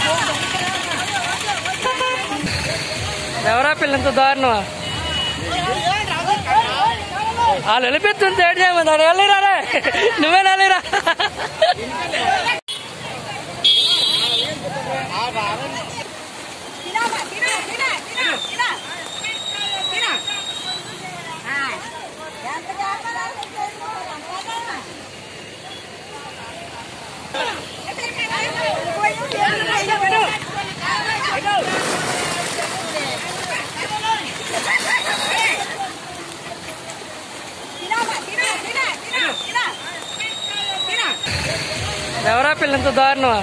ఎవరా పిల్ల ఇంత దారుణం వాళ్ళు వెళ్ళిపోతుంది ఏడు చేయమన్నారు వెళ్ళిరా రే నువ్వే వెళ్ళిరా ఎవరా పిల్ల ఇంత దారుణం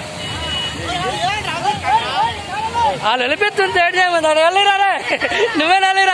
వాళ్ళు వెళ్ళిపోతుంది ఏడు చేయమన్నారు వెళ్ళిరా రే నువ్వే వెళ్ళిరా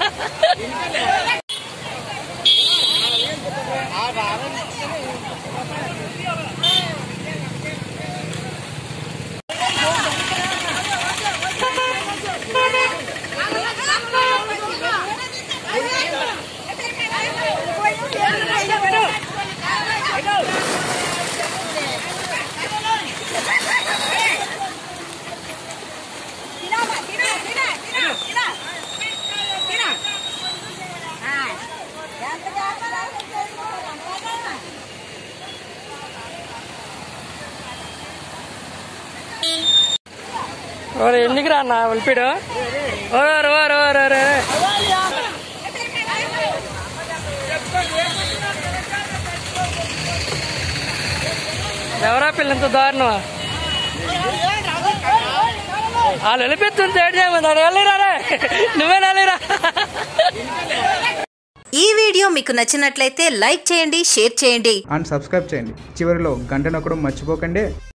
ఓరే ఎందుకు రా అన్న వెళ్ళిపోయాడు ఓరు ఓరు ఓరు ఓరు ఎవరా పిల్ల ఇంత దారుణం వాళ్ళు వెళ్ళిపోతుంది ఏడు చేయమన్నారు వెళ్ళిరా రే నువ్వే వెళ్ళిరా ఈ వీడియో మీకు నచ్చినట్లయితే లైక్ చేయండి షేర్ చేయండి అండ్ సబ్స్క్రైబ్ చేయండి చివరిలో గంట నొక్కడం మర్చిపోకండి